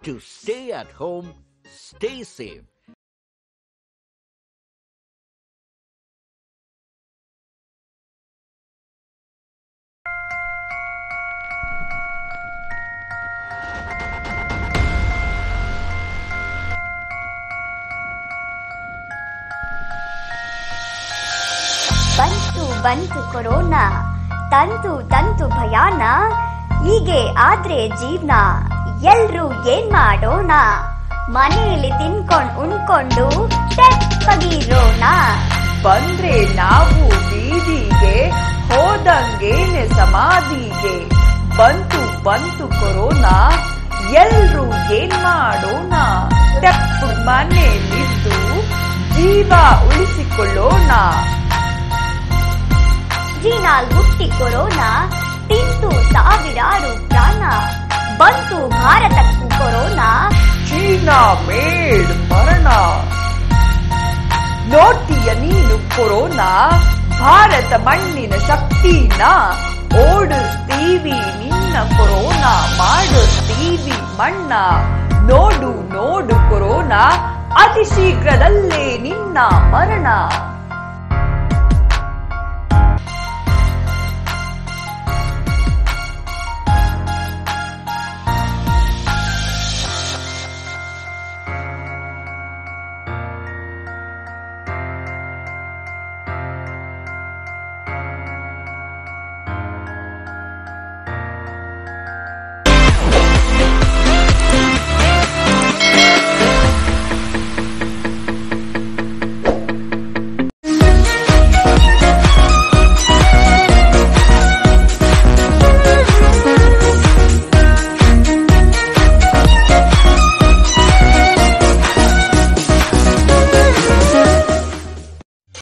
to stay at home, stay safe. ಬಂತು ಬಂತು corona ತಂತು ತಂತು ಭಯಾನ ಹೀಗೆ ಆದ್ರೆ ಜೀವನ ಎಲ್ರೂ ಏನ್ ಮಾಡೋಣ ಮನೆಯಲ್ಲಿ ತಿನ್ಕೊಂಡ್ ಉಣ್ಕೊಂಡು ತೆಪ್ಪಗಿರೋಣ ಬಂದ್ರೆ ನಾವು ಬೀದಿಗೆ ಹೋದಂಗೇನೆ ಸಮಾಧಿಗೆ ಬಂತು ಬಂತು ಕೊರೋನಾ ಎಲ್ರೂ ಏನ್ ಮಾಡೋಣ ತೆಪ್ಪು ಮನೆಯಲ್ಲಿದ್ದು ಜೀವ ಉಳಿಸಿಕೊಳ್ಳೋಣ ಚೀನಾಲ್ ಹುಟ್ಟಿ ಕೊರೋನಾ ತಿಂತು ಸಾವಿರಾರು ಪ್ರಾಣ ಬಂತು ಭಾರತಕ್ಕೂ ಕೊರೋನಾ ಚೀನಾ ಮೇಡ್ ಮರಣ ನೋಡ್ತೀಯ ನೀನು ಕೊರೋನಾ ಭಾರತ ಮಣ್ಣಿನ ಶಕ್ತಿನ ಓಡಿಸ್ತೀವಿ ನಿನ್ನ ಕೊರೋನಾ ಮಾಡಿಸ್ತೀವಿ ಮಣ್ಣ ನೋಡು ನೋಡು ಕೊರೋನಾ ಅತಿ ಶೀಘ್ರದಲ್ಲೇ ನಿನ್ನ ಮರಣ